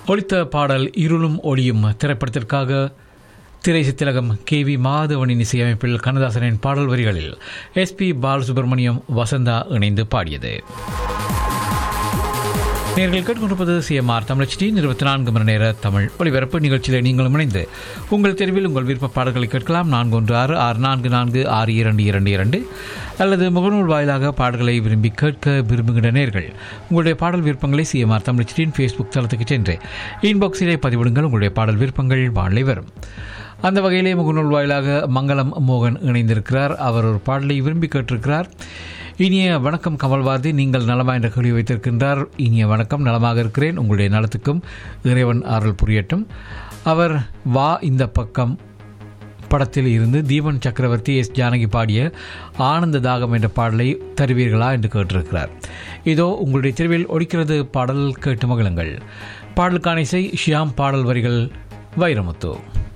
ஒலித்த பாடல் இருளும் ஒளியும் திரைப்படத்திற்காக திரைசி திலகம் கே வி மாதவனின் இசையமைப்பில் கண்ணதாசனின் பாடல் வரிகளில் எஸ் பி பாலசுப்ரமணியம் வசந்தா இணைந்து பாடியது நேர்கள் கேட்டுக்கொண்டிருப்பது சிஎம்ஆர் தமிழச்சி இருபத்தி நான்கு மணி நேர தமிழ் ஒளிபரப்பு நிகழ்ச்சியில் நீங்களும் இணைந்து உங்கள் தெருவில் உங்கள் விருப்ப பாடல்களை கேட்கலாம் நான்கு ஒன்று ஆறு ஆறு நான்கு நான்கு ஆறு இரண்டு இரண்டு இரண்டு அல்லது முகநூல் வாயிலாக பாடல்களை விரும்பி கேட்க விரும்புகின்ற நேர்கள் உங்களுடைய பாடல் விருப்பங்களை சிஎம்ஆர் தமிழச்சியின் ஃபேஸ்புக் தளத்துக்கு சென்று இன்பாக்ஸிலே பதிவிடுங்கள் உங்களுடைய பாடல் விருப்பங்கள் வாழை வரும் அந்த வகையிலே முகநூல் வாயிலாக மங்களம் மோகன் இணைந்திருக்கிறார் அவர் ஒரு பாடலை விரும்பி கேட்டிருக்கிறார் இனிய வணக்கம் கமல்வாதி நீங்கள் நலமா என்ற கேள்வி வைத்திருக்கின்றார் இனிய வணக்கம் நலமாக இருக்கிறேன் உங்களுடைய நலத்துக்கும் இறைவன் அருள் புரியட்டும் அவர் வா இந்த பக்கம் படத்தில் இருந்து தீபன் சக்கரவர்த்தி எஸ் ஜானகி பாடிய ஆனந்த தாகம் என்ற பாடலை தருவீர்களா என்று கேட்டிருக்கிறார் இதோ உங்களுடைய தெருவில் ஒழிக்கிறது பாடல் கேட்டு மகிழுங்கள் பாடலுக்கான இசை ஷியாம் பாடல் வரிகள் வைரமுத்து